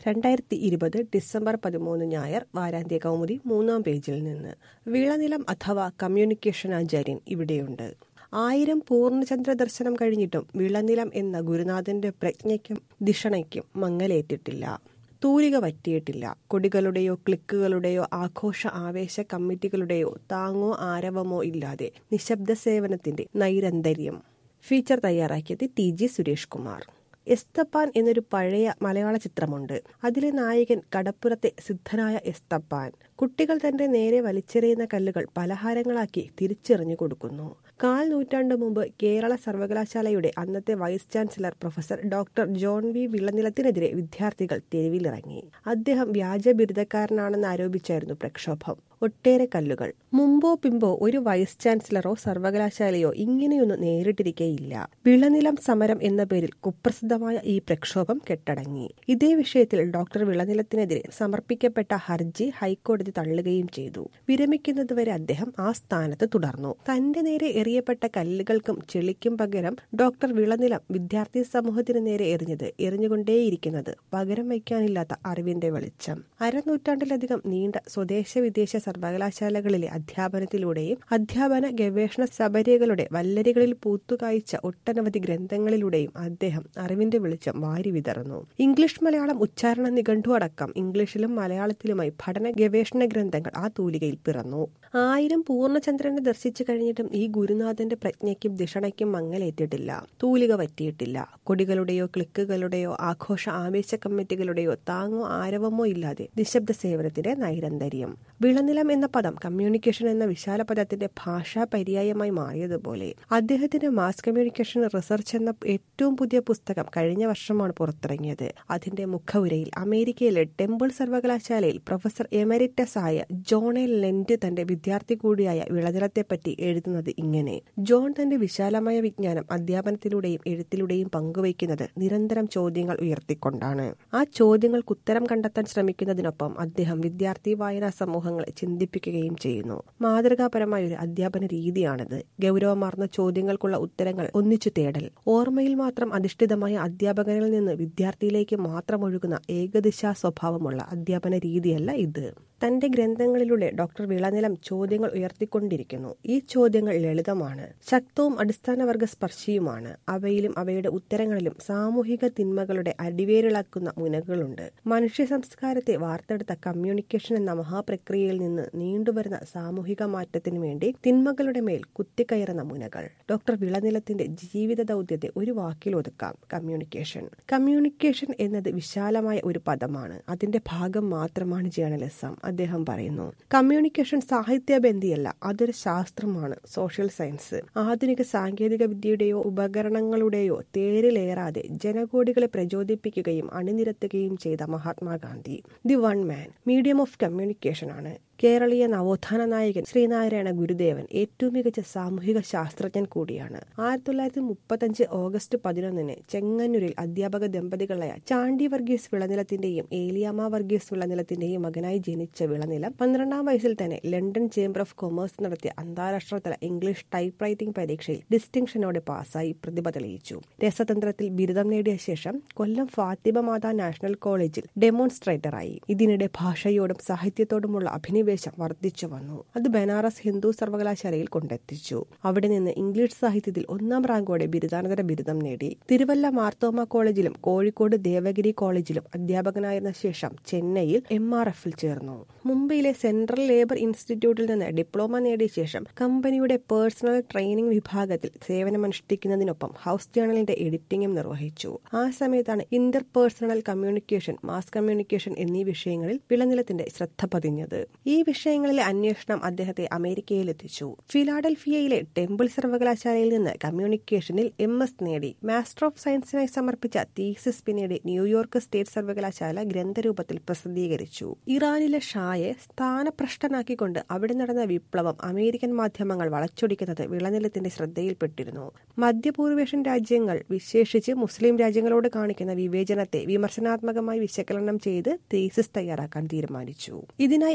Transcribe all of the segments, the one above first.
രണ്ടായിരത്തി ഇരുപത് ഡിസംബർ പതിമൂന്ന് ഞായർ വാരാന്ത്യ കൗമുദി മൂന്നാം പേജിൽ നിന്ന് വിളനിലം അഥവാ കമ്മ്യൂണിക്കേഷൻ ആചാര്യൻ ഇവിടെയുണ്ട് ആയിരം പൂർണ്ണചന്ദ്ര ദർശനം കഴിഞ്ഞിട്ടും വിളനിലം എന്ന ഗുരുനാഥന്റെ പ്രജ്ഞയ്ക്കും ദിഷണയ്ക്കും മങ്ങലേറ്റിട്ടില്ല തൂലിക പറ്റിയിട്ടില്ല കൊടികളുടെയോ ക്ലിക്കുകളുടെയോ ആഘോഷ ആവേശ കമ്മിറ്റികളുടെയോ താങ്ങോ ആരവമോ ഇല്ലാതെ നിശബ്ദ സേവനത്തിന്റെ നൈരന്തര്യം ഫീച്ചർ തയ്യാറാക്കിയത് ടി ജി സുരേഷ് കുമാർ എസ്തപ്പാൻ എന്നൊരു പഴയ മലയാള ചിത്രമുണ്ട് അതിലെ നായകൻ കടപ്പുറത്തെ സിദ്ധനായ എസ്തപ്പാൻ കുട്ടികൾ തന്റെ നേരെ വലിച്ചെറിയുന്ന കല്ലുകൾ പലഹാരങ്ങളാക്കി തിരിച്ചെറിഞ്ഞു കൊടുക്കുന്നു കാൽ നൂറ്റാണ്ട് മുമ്പ് കേരള സർവകലാശാലയുടെ അന്നത്തെ vice chancellor professor doctor John V വിളനിലത്തിനെതിരെ വിദ്യാർത്ഥികൾ തെരുവിലിറങ്ങി അദ്ദേഹം വ്യാജ ബിരുദക്കാരനാണെന്ന് ആരോപിച്ചായിരുന്നു പ്രക്ഷോഭം ഒട്ടേറെ കല്ലുകൾ മുമ്പോ പിമ്പോ ഒരു വൈസ് ചാൻസലറോ സർവകലാശാലയോ ഇങ്ങനെയൊന്നും നേരിട്ടിരിക്കേയില്ല വിളനിലം സമരം എന്ന പേരിൽ കുപ്രസിദ്ധമായ ഈ പ്രക്ഷോഭം കെട്ടടങ്ങി ഇതേ വിഷയത്തിൽ ഡോക്ടർ വിളനിലത്തിനെതിരെ സമർപ്പിക്കപ്പെട്ട ഹർജി ഹൈക്കോടതി തള്ളുകയും ചെയ്തു വിരമിക്കുന്നതുവരെ അദ്ദേഹം ആ സ്ഥാനത്ത് തുടർന്നു തന്റെ നേരെ എറിയപ്പെട്ട കല്ലുകൾക്കും ചെളിക്കും പകരം ഡോക്ടർ വിളനിലം വിദ്യാർത്ഥി സമൂഹത്തിന് നേരെ എറിഞ്ഞത് എറിഞ്ഞുകൊണ്ടേയിരിക്കുന്നത് പകരം വയ്ക്കാനില്ലാത്ത അറിവിന്റെ വെളിച്ചം അരനൂറ്റാണ്ടിലധികം നീണ്ട സ്വദേശ വിദേശ സർവകലാശാലകളിലെ അധ്യാപനത്തിലൂടെയും അധ്യാപന ഗവേഷണ സബരികളുടെ വല്ലരികളിൽ പൂത്തുകായ്ച്ച ഒട്ടനവധി ഗ്രന്ഥങ്ങളിലൂടെയും അദ്ദേഹം അറിവിന്റെ വെളിച്ചം വാരി വിതറുന്നു ഇംഗ്ലീഷ് മലയാളം ഉച്ചാരണ നിഘണ്ടു അടക്കം ഇംഗ്ലീഷിലും മലയാളത്തിലുമായി പഠന ഗവേഷണ ഗ്രന്ഥങ്ങൾ ആ തൂലികയിൽ പിറന്നു ആയിരം പൂർണ്ണചന്ദ്രനെ ദർശിച്ചു കഴിഞ്ഞിട്ടും ഈ ഗുരുനാഥന്റെ പ്രജ്ഞയ്ക്കും ദിഷണയ്ക്കും മങ്ങലേറ്റിട്ടില്ല തൂലിക പറ്റിയിട്ടില്ല കൊടികളുടെയോ ക്ലിക്കുകളുടെയോ ആഘോഷ ആവേശ കമ്മിറ്റികളുടെയോ താങ്ങോ ആരവമോ ഇല്ലാതെ നിശബ്ദ സേവനത്തിന്റെ നൈരന്തര്യം വിളനിലം എന്ന പദം കമ്മ്യൂണിക്കേഷൻ എന്ന വിശാല പദത്തിന്റെ ഭാഷാ പര്യായമായി മാറിയതുപോലെ അദ്ദേഹത്തിന്റെ മാസ് കമ്മ്യൂണിക്കേഷൻ റിസർച്ച് എന്ന ഏറ്റവും പുതിയ പുസ്തകം കഴിഞ്ഞ വർഷമാണ് പുറത്തിറങ്ങിയത് അതിന്റെ മുഖവുരയിൽ അമേരിക്കയിലെ ടെമ്പിൾ സർവകലാശാലയിൽ പ്രൊഫസർ എമരിറ്റസ് ആയ ജോൺ എൽ ലെന്റ് തന്റെ വിദ്യാർത്ഥി കൂടിയായ വിളനിലത്തെപ്പറ്റി എഴുതുന്നത് ഇങ്ങനെ ജോൺ തന്റെ വിശാലമായ വിജ്ഞാനം അധ്യാപനത്തിലൂടെയും എഴുത്തിലൂടെയും പങ്കുവയ്ക്കുന്നത് നിരന്തരം ചോദ്യങ്ങൾ ഉയർത്തിക്കൊണ്ടാണ് ആ ചോദ്യങ്ങൾക്ക് ഉത്തരം കണ്ടെത്താൻ ശ്രമിക്കുന്നതിനൊപ്പം അദ്ദേഹം വിദ്യാർത്ഥി വായനാ സമൂഹങ്ങളെ ചിന്തിപ്പിക്കുകയും ചെയ്യുന്നു മാതൃകാപരമായ ഒരു അധ്യാപന രീതിയാണിത് ഗൗരവമാർന്ന ചോദ്യങ്ങൾക്കുള്ള ഉത്തരങ്ങൾ ഒന്നിച്ചു തേടൽ ഓർമ്മയിൽ മാത്രം അധിഷ്ഠിതമായ അധ്യാപകനിൽ നിന്ന് വിദ്യാർത്ഥിയിലേക്ക് മാത്രം ഒഴുകുന്ന ഏകദിശാ സ്വഭാവമുള്ള അധ്യാപന രീതിയല്ല ഇത് തന്റെ ഗ്രന്ഥങ്ങളിലൂടെ ഡോക്ടർ വിളനിലം ചോദ്യങ്ങൾ ഉയർത്തിക്കൊണ്ടിരിക്കുന്നു ഈ ചോദ്യങ്ങൾ ലളിതമാണ് ശക്തവും അടിസ്ഥാനവർഗ സ്പർശിയുമാണ് അവയിലും അവയുടെ ഉത്തരങ്ങളിലും സാമൂഹിക തിന്മകളുടെ അടിവേരിളക്കുന്ന മുനകളുണ്ട് മനുഷ്യ സംസ്കാരത്തെ വാർത്തെടുത്ത കമ്മ്യൂണിക്കേഷൻ എന്ന മഹാപ്രക്രിയയിൽ നിന്ന് നീണ്ടുവരുന്ന സാമൂഹിക മാറ്റത്തിനു വേണ്ടി തിന്മകളുടെ മേൽ കുത്തിക്കയറുന്ന മുനകൾ ഡോക്ടർ വിളനിലത്തിന്റെ ജീവിത ദൗത്യത്തെ ഒരു വാക്കിൽ ഒതുക്കാം കമ്മ്യൂണിക്കേഷൻ കമ്മ്യൂണിക്കേഷൻ എന്നത് വിശാലമായ ഒരു പദമാണ് അതിന്റെ ഭാഗം മാത്രമാണ് ജേർണലിസം അദ്ദേഹം പറയുന്നു കമ്മ്യൂണിക്കേഷൻ സാഹിത്യബന്ധിയല്ല അതൊരു ശാസ്ത്രമാണ് സോഷ്യൽ സയൻസ് ആധുനിക സാങ്കേതിക വിദ്യയുടെയോ ഉപകരണങ്ങളുടെയോ തേരിലേറാതെ ജനകോടികളെ പ്രചോദിപ്പിക്കുകയും അണിനിരത്തുകയും ചെയ്ത Mahatma Gandhi the one man medium of communication ആണ് കേരളീയ നവോത്ഥാന നായകൻ ശ്രീനാരായണ ഗുരുദേവൻ ഏറ്റവും മികച്ച സാമൂഹിക ശാസ്ത്രജ്ഞൻ കൂടിയാണ് ആയിരത്തി തൊള്ളായിരത്തി മുപ്പത്തഞ്ച് ഓഗസ്റ്റ് പതിനൊന്നിന് ചെങ്ങന്നൂരിൽ അധ്യാപക ദമ്പതികളായ ചാണ്ടി വർഗീസ് വിളനിലത്തിന്റെയും ഏലിയാമ വർഗീസ് വിളനിലത്തിന്റെയും മകനായി ജനിച്ച വിളനിലം പന്ത്രണ്ടാം വയസ്സിൽ തന്നെ ലണ്ടൻ ചേംബർ ഓഫ് കൊമേഴ്സ് നടത്തിയ അന്താരാഷ്ട്ര തല ഇംഗ്ലീഷ് ടൈപ്പ് റൈറ്റിംഗ് പരീക്ഷയിൽ ഡിസ്റ്റിങ്ഷനോടെ പാസ്സായി പ്രതിഭ തെളിയിച്ചു രസതന്ത്രത്തിൽ ബിരുദം നേടിയ ശേഷം കൊല്ലം ഫാത്തിമ മാതാ നാഷണൽ കോളേജിൽ ഡെമോൺസ്ട്രേറ്ററായി ഇതിനിടെ ഭാഷയോടും സാഹിത്യത്തോടുമുള്ള അഭിനിവേശം വർദ്ധിച്ചു വന്നു അത് ബനാറസ് ഹിന്ദു സർവകലാശാലയിൽ കൊണ്ടെത്തിച്ചു അവിടെ നിന്ന് ഇംഗ്ലീഷ് സാഹിത്യത്തിൽ ഒന്നാം റാങ്കോടെ ബിരുദാനന്തര ബിരുദം നേടി തിരുവല്ല മാർത്തോമ കോളേജിലും കോഴിക്കോട് ദേവഗിരി കോളേജിലും അധ്യാപകനായിരുന്ന ശേഷം ചെന്നൈയിൽ എം ആർ എഫിൽ ചേർന്നു മുംബൈയിലെ സെൻട്രൽ ലേബർ ഇൻസ്റ്റിറ്റ്യൂട്ടിൽ നിന്ന് ഡിപ്ലോമ നേടിയ ശേഷം കമ്പനിയുടെ പേഴ്സണൽ ട്രെയിനിംഗ് വിഭാഗത്തിൽ സേവനമനുഷ്ഠിക്കുന്നതിനൊപ്പം ഹൗസ് ജേണലിന്റെ എഡിറ്റിംഗും നിർവഹിച്ചു ആ സമയത്താണ് interpersonal communication mass communication എന്നീ വിഷയങ്ങളിൽ വിളനിലത്തിന്റെ ശ്രദ്ധ പതിഞ്ഞത് ഈ വിഷയങ്ങളിലെ അന്വേഷണം അദ്ദേഹത്തെ അമേരിക്കയിൽ എത്തിച്ചു ഫിലാഡൽഫിയയിലെ ടെമ്പിൾ സർവകലാശാലയിൽ നിന്ന് കമ്മ്യൂണിക്കേഷനിൽ എം എസ് നേടി മാസ്റ്റർ ഓഫ് സയൻസിനായി സമർപ്പിച്ച തീസിസ് പിന്നീട് ന്യൂയോർക്ക് സ്റ്റേറ്റ് സർവകലാശാല ഗ്രന്ഥരൂപത്തിൽ പ്രസിദ്ധീകരിച്ചു ഇറാനിലെ ഷായെ സ്ഥാനഭ്രഷ്ടനാക്കിക്കൊണ്ട് അവിടെ നടന്ന വിപ്ലവം അമേരിക്കൻ മാധ്യമങ്ങൾ വളച്ചൊടിക്കുന്നത് വിളനിലത്തിന്റെ ശ്രദ്ധയിൽപ്പെട്ടിരുന്നു മധ്യപൂർവേഷ്യൻ രാജ്യങ്ങൾ വിശേഷിച്ച് മുസ്ലിം രാജ്യങ്ങളോട് കാണിക്കുന്ന വിവേചനത്തെ വിമർശനാത്മകമായി വിശകലനം ചെയ്ത് തീസിസ് തയ്യാറാക്കാൻ തീരുമാനിച്ചു ഇതിനായി അമേരിക്കയിൽ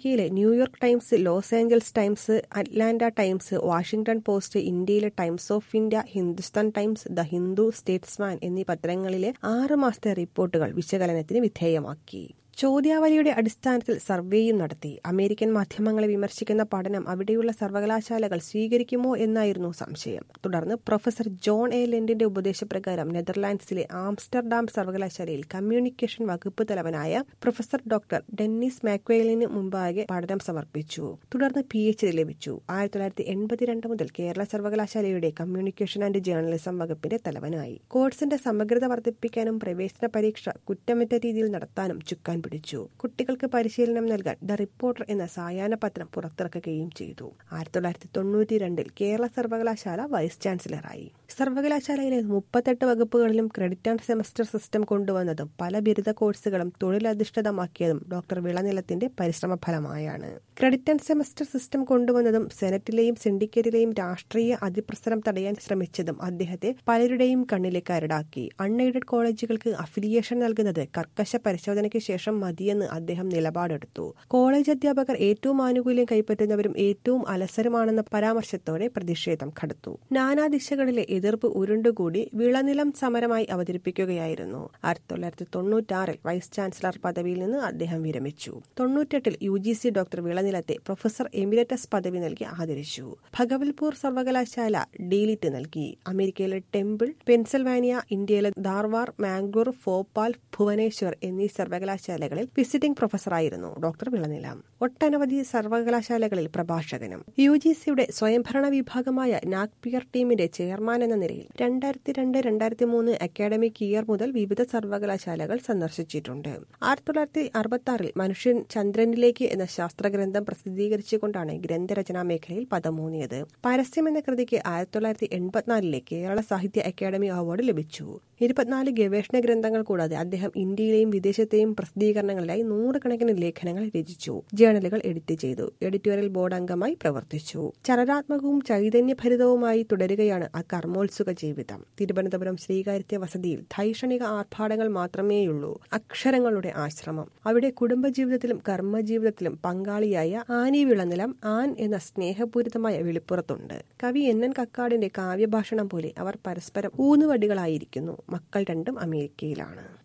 അമേരിക്കയിലെ New York Times Los Angeles Times Atlanta Times Washington Post ഇന്ത്യയിലെ Times of India Hindustan Times the Hindu Statesman എന്നീ പത്രങ്ങളിലെ ആറ് മാസത്തെ റിപ്പോർട്ടുകൾ വിശകലനത്തിന് വിധേയമാക്കി ചോദ്യാവലിയുടെ അടിസ്ഥാനത്തിൽ സർവേയും നടത്തി അമേരിക്കൻ മാധ്യമങ്ങളെ വിമർശിക്കുന്ന പഠനം അവിടെയുള്ള സർവകലാശാലകൾ സ്വീകരിക്കുമോ എന്നായിരുന്നു സംശയം തുടർന്ന് പ്രൊഫസർ ജോൺ എ ലെൻഡിന്റെ ഉപദേശപ്രകാരം നെതർലാൻഡ്സിലെ ആംസ്റ്റർഡാം സർവകലാശാലയിൽ കമ്മ്യൂണിക്കേഷൻ വകുപ്പ് തലവനായ പ്രൊഫസർ ഡോക്ടർ ഡെന്നിസ് മാക്വേലിന് മുമ്പാകെ പഠനം സമർപ്പിച്ചു തുടർന്ന് പി എച്ച് ഡി ലഭിച്ചു ആയിരത്തി തൊള്ളായിരത്തി എൺപത്തിരണ്ട് മുതൽ കേരള സർവകലാശാലയുടെ കമ്മ്യൂണിക്കേഷൻ ആൻഡ് ജേർണലിസം വകുപ്പിന്റെ തലവനായി കോഴ്സിന്റെ സമഗ്രത വർദ്ധിപ്പിക്കാനും പ്രവേശന പരീക്ഷ കുറ്റമറ്റ രീതിയിൽ നടത്താനും ചുക്കാൻ പിടിച്ചു കുട്ടികൾക്ക് പരിശീലനം നൽകാൻ ദ റിപ്പോർട്ടർ എന്ന സായാഹ്ന പത്രം പുറത്തിറക്കുകയും ചെയ്തു ആയിരത്തി തൊള്ളായിരത്തി തൊണ്ണൂറ്റി രണ്ടിൽ കേരള സർവകലാശാല വൈസ് ചാൻസലറായി സർവകലാശാലയിലെ മുപ്പത്തെട്ട് വകുപ്പുകളിലും ക്രെഡിറ്റ് ആൻഡ് സെമസ്റ്റർ സിസ്റ്റം കൊണ്ടുവന്നതും പല ബിരുദ കോഴ്സുകളും തൊഴിലധിഷ്ഠിതമാക്കിയതും ഡോക്ടർ വിളനിലത്തിന്റെ പരിശ്രമ ഫലമായാണ് ക്രെഡിറ്റ് ആൻഡ് സെമസ്റ്റർ സിസ്റ്റം കൊണ്ടുവന്നതും സെനറ്റിലെയും സിൻഡിക്കേറ്റിലെയും രാഷ്ട്രീയ അതിപ്രസരം തടയാൻ ശ്രമിച്ചതും അദ്ദേഹത്തെ പലരുടെയും കണ്ണിലെ കരടാക്കി അൺഎയ്ഡഡ് കോളേജുകൾക്ക് അഫിലിയേഷൻ നൽകുന്നത് കർക്കശ പരിശോധനയ്ക്ക് ശേഷം മതിയെന്ന് അദ്ദേഹം നിലപാടെടുത്തു കോളേജ് അധ്യാപകർ ഏറ്റവും ആനുകൂല്യം കൈപ്പറ്റുന്നവരും ഏറ്റവും അലസരമാണെന്ന പരാമർശത്തോടെ പ്രതിഷേധം കടുത്തു നാനാദിശകളിലെ എതിർപ്പ് ഉരുണ്ടുകൂടി വിളനിലം സമരമായി അവതരിപ്പിക്കുകയായിരുന്നു ആയിരത്തി തൊള്ളായിരത്തി തൊണ്ണൂറ്റാറിൽ വൈസ് ചാൻസലർ പദവിയിൽ നിന്ന് അദ്ദേഹം വിരമിച്ചു തൊണ്ണൂറ്റെട്ടിൽ യു ജി സി ഡോക്ടർ വിളനിലത്തെ പ്രൊഫസർ എമിരറ്റസ് പദവി നൽകി ആദരിച്ചു ഭഗവൽപൂർ സർവകലാശാല ഡീലിറ്റ് നൽകി അമേരിക്കയിലെ ടെമ്പിൾ പെൻസിൽവാനിയ ഇന്ത്യയിലെ ധാർവാർ മാംഗ്ലൂർ ഭോപ്പാൽ ഭുവനേശ്വർ എന്നീ സർവകലാശാലകളിൽ വിസിറ്റിംഗ് പ്രൊഫസറായിരുന്നു ഡോക്ടർ വിളനിലം ഒട്ടനവധി സർവകലാശാലകളിൽ പ്രഭാഷകനും യു ജി സിയുടെ സ്വയംഭരണ വിഭാഗമായ നാഗ്പിയർ ടീമിന്റെ ചെയർമാൻ എന്ന നിലയിൽ രണ്ടായിരത്തി രണ്ട് രണ്ടായിരത്തി മൂന്ന് അക്കാഡമിക് ഇയർ മുതൽ വിവിധ സർവകലാശാലകൾ സന്ദർശിച്ചിട്ടുണ്ട് ആയിരത്തി തൊള്ളായിരത്തി അറുപത്തി ആറിൽ മനുഷ്യൻ ചന്ദ്രനിലേക്ക് എന്ന ശാസ്ത്രഗ്രന്ഥം പ്രസിദ്ധീകരിച്ചുകൊണ്ടാണ് ഗ്രന്ഥരചനാ മേഖലയിൽ പദമൂന്നിയത് പരസ്യം എന്ന കൃതിക്ക് ആയിരത്തി തൊള്ളായിരത്തി എൺപത്തിനാലിലെ കേരള സാഹിത്യ അക്കാദമി അവാർഡ് ലഭിച്ചു ഇരുപത്തിനാല് ഗവേഷണ ഗ്രന്ഥങ്ങൾ കൂടാതെ അദ്ദേഹം ഇന്ത്യയിലെയും വിദേശത്തെയും പ്രസിദ്ധീകരണങ്ങളിലായി നൂറുകണക്കിന് ലേഖനങ്ങൾ രചിച്ചു ജേണലുകൾ എഡിറ്റ് ചെയ്തു എഡിറ്റോറിയൽ ബോർഡ് അംഗമായി പ്രവർത്തിച്ചു ചലനാത്മകവും ചൈതന്യഭരിതവുമായി തുടരുകയാണ് ആ കർമ്മോത്സുക ജീവിതം തിരുവനന്തപുരം ശ്രീകാര്യത്തെ വസതിയിൽ ധൈഷണിക ആർഭാടങ്ങൾ മാത്രമേയുള്ളൂ അക്ഷരങ്ങളുടെ ആശ്രമം അവിടെ കുടുംബജീവിതത്തിലും കർമ്മജീവിതത്തിലും പങ്കാളിയായ ആനി വിളനിലം ആൻ എന്ന സ്നേഹപൂരിതമായ വെളിപ്പുറത്തുണ്ട് കവി എൻ എൻ കക്കാടിന്റെ കാവ്യഭാഷണം പോലെ അവർ പരസ്പരം ഊന്നുവടികളായിരിക്കുന്നു മക്കൾ രണ്ടും അമേരിക്കയിലാണ്